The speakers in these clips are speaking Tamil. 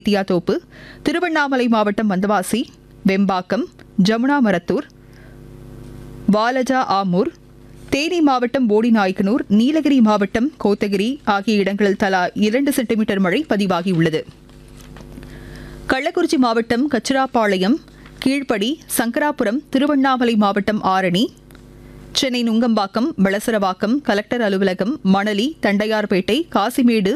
தியாத்தோப்பு திருவண்ணாமலை மாவட்டம் வந்தவாசி வெம்பாக்கம் ஜமுனா மரத்தூர் வாலஜா ஆமூர் தேனி மாவட்டம் போடிநாயக்கனூர் நீலகிரி மாவட்டம் கோத்தகிரி ஆகிய இடங்களில் தலா இரண்டு சென்டிமீட்டர் மழை பதிவாகியுள்ளது கள்ளக்குறிச்சி மாவட்டம் கச்சிராப்பாளையம் கீழ்ப்படி சங்கராபுரம் திருவண்ணாமலை மாவட்டம் ஆரணி சென்னை நுங்கம்பாக்கம் வளசரவாக்கம் கலெக்டர் அலுவலகம் மணலி தண்டையார்பேட்டை காசிமேடு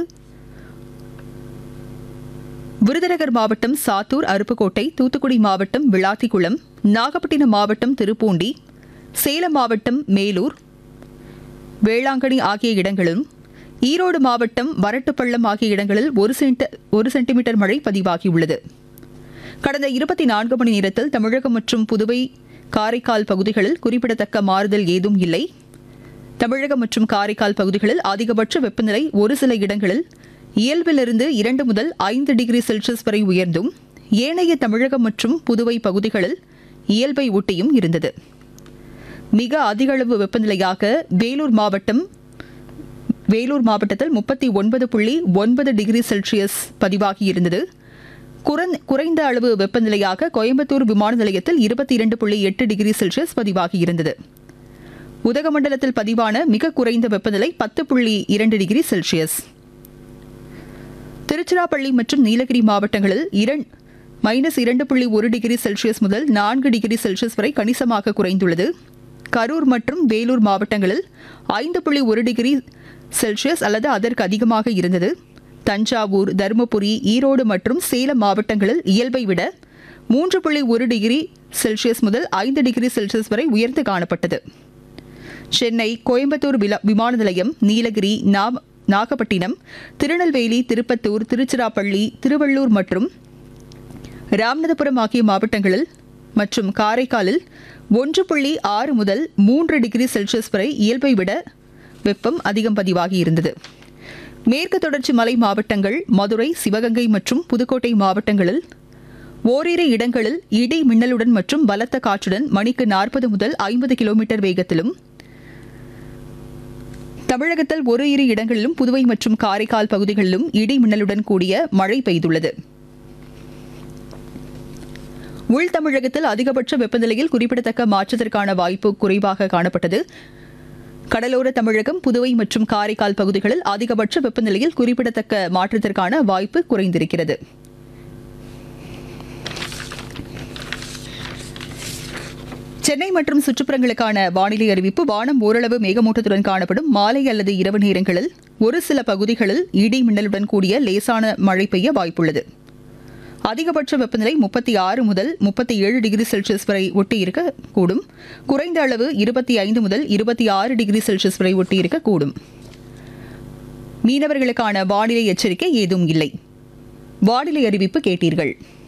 விருதுநகர் மாவட்டம் சாத்தூர் அருப்புக்கோட்டை தூத்துக்குடி மாவட்டம் விளாத்திக்குளம் நாகப்பட்டினம் மாவட்டம் திருப்பூண்டி சேலம் மாவட்டம் மேலூர் வேளாங்கண்ணி ஆகிய இடங்களும் ஈரோடு மாவட்டம் வரட்டுப்பள்ளம் ஆகிய இடங்களில் ஒரு சென்ட் ஒரு சென்டிமீட்டர் மழை பதிவாகியுள்ளது கடந்த இருபத்தி நான்கு மணி நேரத்தில் தமிழகம் மற்றும் புதுவை காரைக்கால் பகுதிகளில் குறிப்பிடத்தக்க மாறுதல் ஏதும் இல்லை தமிழகம் மற்றும் காரைக்கால் பகுதிகளில் அதிகபட்ச வெப்பநிலை ஒரு சில இடங்களில் இயல்பிலிருந்து இரண்டு முதல் ஐந்து டிகிரி செல்சியஸ் வரை உயர்ந்தும் ஏனைய தமிழகம் மற்றும் புதுவை பகுதிகளில் இயல்பை ஒட்டியும் இருந்தது மிக அதிக அளவு வெப்பநிலையாக வேலூர் மாவட்டம் வேலூர் மாவட்டத்தில் முப்பத்தி ஒன்பது புள்ளி ஒன்பது டிகிரி செல்சியஸ் பதிவாகியிருந்தது குறந்- குறைந்த அளவு வெப்பநிலையாக கோயம்புத்தூர் விமான நிலையத்தில் இருபத்தி இரண்டு புள்ளி எட்டு டிகிரி செல்சியஸ் பதிவாகியிருந்தது உதகமண்டலத்தில் பதிவான மிக குறைந்த வெப்பநிலை பத்து புள்ளி இரண்டு டிகிரி செல்சியஸ் திருச்சிராப்பள்ளி மற்றும் நீலகிரி மாவட்டங்களில் இரண் மைனஸ் இரண்டு புள்ளி ஒரு டிகிரி செல்சியஸ் முதல் நான்கு டிகிரி செல்சியஸ் வரை கணிசமாக குறைந்துள்ளது கரூர் மற்றும் வேலூர் மாவட்டங்களில் ஐந்து புள்ளி ஒரு டிகிரி செல்சியஸ் அல்லது அதற்கு அதிகமாக இருந்தது தஞ்சாவூர் தருமபுரி ஈரோடு மற்றும் சேலம் மாவட்டங்களில் இயல்பை விட மூன்று புள்ளி ஒரு டிகிரி செல்சியஸ் முதல் ஐந்து டிகிரி செல்சியஸ் வரை உயர்ந்து காணப்பட்டது சென்னை கோயம்புத்தூர் வில- விமான நிலையம் நீலகிரி நா- நாகப்பட்டினம் திருநெல்வேலி திருப்பத்தூர் திருச்சிராப்பள்ளி திருவள்ளூர் மற்றும் ராமநாதபுரம் ஆகிய மாவட்டங்களில் மற்றும் காரைக்காலில் ஒன்று புள்ளி ஆறு முதல் மூன்று டிகிரி செல்சியஸ் வரை இயல்பை விட வெப்பம் அதிகம் பதிவாகியிருந்தது மேற்கு தொடர்ச்சி மலை மாவட்டங்கள் மதுரை சிவகங்கை மற்றும் புதுக்கோட்டை மாவட்டங்களில் ஓரிரு இடங்களில் இடி மின்னலுடன் மற்றும் பலத்த காற்றுடன் மணிக்கு நாற்பது முதல் ஐம்பது கிலோமீட்டர் வேகத்திலும் தமிழகத்தில் ஒரு இரு இடங்களிலும் புதுவை மற்றும் காரைக்கால் பகுதிகளிலும் இடி மின்னலுடன் கூடிய மழை பெய்துள்ளது உள் தமிழகத்தில் அதிகபட்ச வெப்பநிலையில் குறிப்பிடத்தக்க மாற்றத்திற்கான வாய்ப்பு குறைவாக காணப்பட்டது கடலோர தமிழகம் புதுவை மற்றும் காரைக்கால் பகுதிகளில் அதிகபட்ச வெப்பநிலையில் குறிப்பிடத்தக்க மாற்றத்திற்கான வாய்ப்பு குறைந்திருக்கிறது சென்னை மற்றும் சுற்றுப்புறங்களுக்கான வானிலை அறிவிப்பு வானம் ஓரளவு மேகமூட்டத்துடன் காணப்படும் மாலை அல்லது இரவு நேரங்களில் ஒரு சில பகுதிகளில் இடி மின்னலுடன் கூடிய லேசான மழை பெய்ய வாய்ப்புள்ளது அதிகபட்ச வெப்பநிலை முப்பத்தி ஆறு முதல் முப்பத்தி ஏழு டிகிரி செல்சியஸ் வரை ஒட்டி இருக்கக்கூடும் குறைந்த அளவு இருபத்தி ஐந்து முதல் இருபத்தி ஆறு டிகிரி செல்சியஸ் வரை ஒட்டி இருக்கக்கூடும் மீனவர்களுக்கான வானிலை எச்சரிக்கை ஏதும் இல்லை வானிலை அறிவிப்பு கேட்டீர்கள்